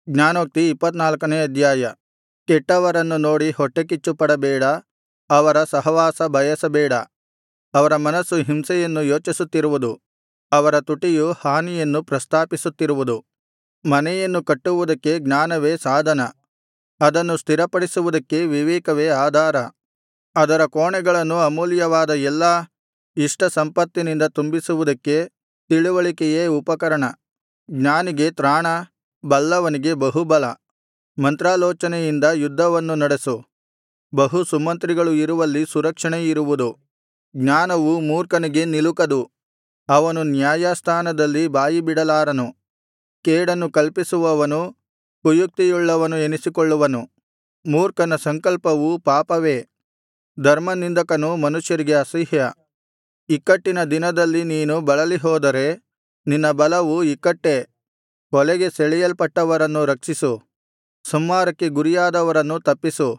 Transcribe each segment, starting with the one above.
ಜ್ಞಾನೋಕ್ತಿ ಇಪ್ಪತ್ತನಾಲ್ಕನೇ ಅಧ್ಯಾಯ ಕೆಟ್ಟವರನ್ನು ನೋಡಿ ಹೊಟ್ಟೆಕಿಚ್ಚುಪಡಬೇಡ ಅವರ ಸಹವಾಸ ಬಯಸಬೇಡ ಅವರ ಮನಸ್ಸು ಹಿಂಸೆಯನ್ನು ಯೋಚಿಸುತ್ತಿರುವುದು ಅವರ ತುಟಿಯು ಹಾನಿಯನ್ನು ಪ್ರಸ್ತಾಪಿಸುತ್ತಿರುವುದು ಮನೆಯನ್ನು ಕಟ್ಟುವುದಕ್ಕೆ ಜ್ಞಾನವೇ ಸಾಧನ ಅದನ್ನು ಸ್ಥಿರಪಡಿಸುವುದಕ್ಕೆ ವಿವೇಕವೇ ಆಧಾರ ಅದರ ಕೋಣೆಗಳನ್ನು ಅಮೂಲ್ಯವಾದ ಎಲ್ಲಾ ಇಷ್ಟ ಸಂಪತ್ತಿನಿಂದ ತುಂಬಿಸುವುದಕ್ಕೆ ತಿಳಿವಳಿಕೆಯೇ ಉಪಕರಣ ಜ್ಞಾನಿಗೆ ತ್ರಾಣ ಬಲ್ಲವನಿಗೆ ಬಹುಬಲ ಮಂತ್ರಾಲೋಚನೆಯಿಂದ ಯುದ್ಧವನ್ನು ನಡೆಸು ಬಹು ಸುಮಂತ್ರಿಗಳು ಇರುವಲ್ಲಿ ಸುರಕ್ಷಣೆ ಇರುವುದು ಜ್ಞಾನವು ಮೂರ್ಖನಿಗೆ ನಿಲುಕದು ಅವನು ನ್ಯಾಯಸ್ಥಾನದಲ್ಲಿ ಬಾಯಿಬಿಡಲಾರನು ಕೇಡನ್ನು ಕಲ್ಪಿಸುವವನು ಕುಯುಕ್ತಿಯುಳ್ಳವನು ಎನಿಸಿಕೊಳ್ಳುವನು ಮೂರ್ಖನ ಸಂಕಲ್ಪವು ಪಾಪವೇ ಧರ್ಮನಿಂದಕನು ಮನುಷ್ಯರಿಗೆ ಅಸಹ್ಯ ಇಕ್ಕಟ್ಟಿನ ದಿನದಲ್ಲಿ ನೀನು ಬಳಲಿಹೋದರೆ ನಿನ್ನ ಬಲವು ಇಕ್ಕಟ್ಟೇ ಕೊಲೆಗೆ ಸೆಳೆಯಲ್ಪಟ್ಟವರನ್ನು ರಕ್ಷಿಸು ಸಂಹಾರಕ್ಕೆ ಗುರಿಯಾದವರನ್ನು ತಪ್ಪಿಸು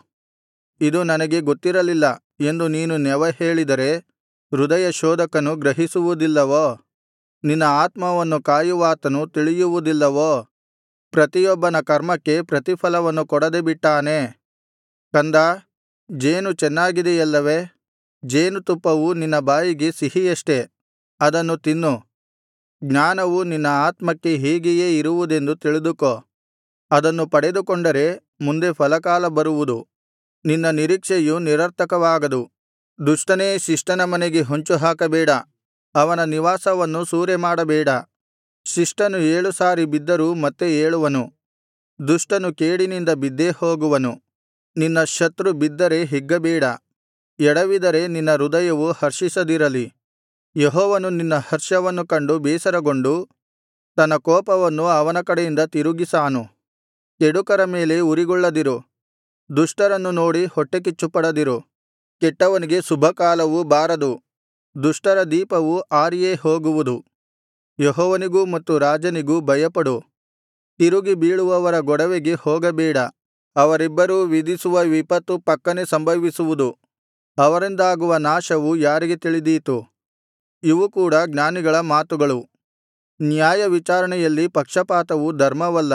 ಇದು ನನಗೆ ಗೊತ್ತಿರಲಿಲ್ಲ ಎಂದು ನೀನು ನೆವಹೇಳಿದರೆ ಹೃದಯಶೋಧಕನು ಗ್ರಹಿಸುವುದಿಲ್ಲವೋ ನಿನ್ನ ಆತ್ಮವನ್ನು ಕಾಯುವಾತನು ತಿಳಿಯುವುದಿಲ್ಲವೋ ಪ್ರತಿಯೊಬ್ಬನ ಕರ್ಮಕ್ಕೆ ಪ್ರತಿಫಲವನ್ನು ಕೊಡದೆ ಬಿಟ್ಟಾನೇ ಕಂದಾ ಜೇನು ಚೆನ್ನಾಗಿದೆಯಲ್ಲವೇ ಜೇನುತುಪ್ಪವು ನಿನ್ನ ಬಾಯಿಗೆ ಸಿಹಿಯಷ್ಟೆ ಅದನ್ನು ತಿನ್ನು ಜ್ಞಾನವು ನಿನ್ನ ಆತ್ಮಕ್ಕೆ ಹೀಗೆಯೇ ಇರುವುದೆಂದು ತಿಳಿದುಕೋ ಅದನ್ನು ಪಡೆದುಕೊಂಡರೆ ಮುಂದೆ ಫಲಕಾಲ ಬರುವುದು ನಿನ್ನ ನಿರೀಕ್ಷೆಯು ನಿರರ್ಥಕವಾಗದು ದುಷ್ಟನೇ ಶಿಷ್ಟನ ಮನೆಗೆ ಹೊಂಚುಹಾಕಬೇಡ ಅವನ ನಿವಾಸವನ್ನು ಸೂರೆಮಾಡಬೇಡ ಶಿಷ್ಟನು ಏಳು ಸಾರಿ ಬಿದ್ದರೂ ಮತ್ತೆ ಏಳುವನು ದುಷ್ಟನು ಕೇಡಿನಿಂದ ಬಿದ್ದೇ ಹೋಗುವನು ನಿನ್ನ ಶತ್ರು ಬಿದ್ದರೆ ಹಿಗ್ಗಬೇಡ ಎಡವಿದರೆ ನಿನ್ನ ಹೃದಯವು ಹರ್ಷಿಸದಿರಲಿ ಯೆಹೋವನು ನಿನ್ನ ಹರ್ಷವನ್ನು ಕಂಡು ಬೇಸರಗೊಂಡು ತನ್ನ ಕೋಪವನ್ನು ಅವನ ಕಡೆಯಿಂದ ತಿರುಗಿಸಾನು ಕೆಡುಕರ ಮೇಲೆ ಉರಿಗೊಳ್ಳದಿರು ದುಷ್ಟರನ್ನು ನೋಡಿ ಹೊಟ್ಟೆಕಿಚ್ಚುಪಡದಿರು ಕೆಟ್ಟವನಿಗೆ ಶುಭಕಾಲವು ಬಾರದು ದುಷ್ಟರ ದೀಪವು ಆರಿಯೇ ಹೋಗುವುದು ಯೆಹೋವನಿಗೂ ಮತ್ತು ರಾಜನಿಗೂ ಭಯಪಡು ತಿರುಗಿ ಬೀಳುವವರ ಗೊಡವೆಗೆ ಹೋಗಬೇಡ ಅವರಿಬ್ಬರೂ ವಿಧಿಸುವ ವಿಪತ್ತು ಪಕ್ಕನೆ ಸಂಭವಿಸುವುದು ಅವರಿಂದಾಗುವ ನಾಶವು ಯಾರಿಗೆ ತಿಳಿದೀತು ಇವು ಕೂಡ ಜ್ಞಾನಿಗಳ ಮಾತುಗಳು ನ್ಯಾಯವಿಚಾರಣೆಯಲ್ಲಿ ಪಕ್ಷಪಾತವು ಧರ್ಮವಲ್ಲ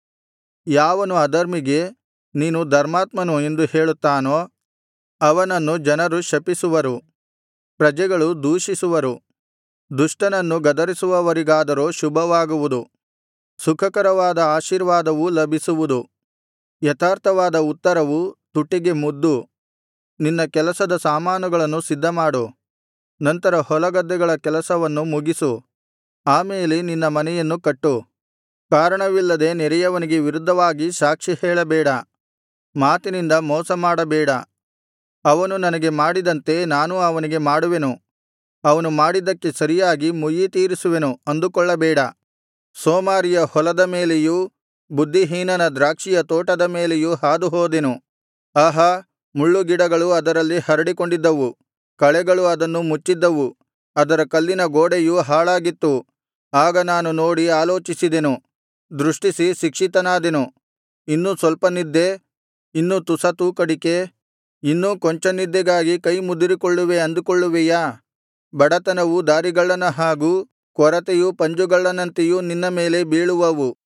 ಯಾವನು ಅಧರ್ಮಿಗೆ ನೀನು ಧರ್ಮಾತ್ಮನು ಎಂದು ಹೇಳುತ್ತಾನೋ ಅವನನ್ನು ಜನರು ಶಪಿಸುವರು ಪ್ರಜೆಗಳು ದೂಷಿಸುವರು ದುಷ್ಟನನ್ನು ಗದರಿಸುವವರಿಗಾದರೋ ಶುಭವಾಗುವುದು ಸುಖಕರವಾದ ಆಶೀರ್ವಾದವು ಲಭಿಸುವುದು ಯಥಾರ್ಥವಾದ ಉತ್ತರವು ತುಟಿಗೆ ಮುದ್ದು ನಿನ್ನ ಕೆಲಸದ ಸಾಮಾನುಗಳನ್ನು ಸಿದ್ಧಮಾಡು ನಂತರ ಹೊಲಗದ್ದೆಗಳ ಕೆಲಸವನ್ನು ಮುಗಿಸು ಆಮೇಲೆ ನಿನ್ನ ಮನೆಯನ್ನು ಕಟ್ಟು ಕಾರಣವಿಲ್ಲದೆ ನೆರೆಯವನಿಗೆ ವಿರುದ್ಧವಾಗಿ ಸಾಕ್ಷಿ ಹೇಳಬೇಡ ಮಾತಿನಿಂದ ಮೋಸಮಾಡಬೇಡ ಅವನು ನನಗೆ ಮಾಡಿದಂತೆ ನಾನೂ ಅವನಿಗೆ ಮಾಡುವೆನು ಅವನು ಮಾಡಿದ್ದಕ್ಕೆ ಸರಿಯಾಗಿ ಮುಯ್ಯಿತೀರಿಸುವೆನು ಅಂದುಕೊಳ್ಳಬೇಡ ಸೋಮಾರಿಯ ಹೊಲದ ಮೇಲೆಯೂ ಬುದ್ಧಿಹೀನನ ದ್ರಾಕ್ಷಿಯ ತೋಟದ ಮೇಲೆಯೂ ಹಾದುಹೋದೆನು ಆಹಾ ಮುಳ್ಳುಗಿಡಗಳು ಅದರಲ್ಲಿ ಹರಡಿಕೊಂಡಿದ್ದವು ಕಳೆಗಳು ಅದನ್ನು ಮುಚ್ಚಿದ್ದವು ಅದರ ಕಲ್ಲಿನ ಗೋಡೆಯು ಹಾಳಾಗಿತ್ತು ಆಗ ನಾನು ನೋಡಿ ಆಲೋಚಿಸಿದೆನು ದೃಷ್ಟಿಸಿ ಶಿಕ್ಷಿತನಾದೆನು ಇನ್ನೂ ಸ್ವಲ್ಪ ನಿದ್ದೆ ಇನ್ನೂ ತುಸ ತೂಕಡಿಕೆ ಇನ್ನೂ ಕೊಂಚ ನಿದ್ದೆಗಾಗಿ ಕೈ ಮುದುರಿಕೊಳ್ಳುವೆ ಅಂದುಕೊಳ್ಳುವೆಯಾ ಬಡತನವು ದಾರಿಗಳ್ಳನ ಹಾಗೂ ಕೊರತೆಯು ಪಂಜುಗಳ್ಳನಂತೆಯೂ ನಿನ್ನ ಮೇಲೆ ಬೀಳುವವು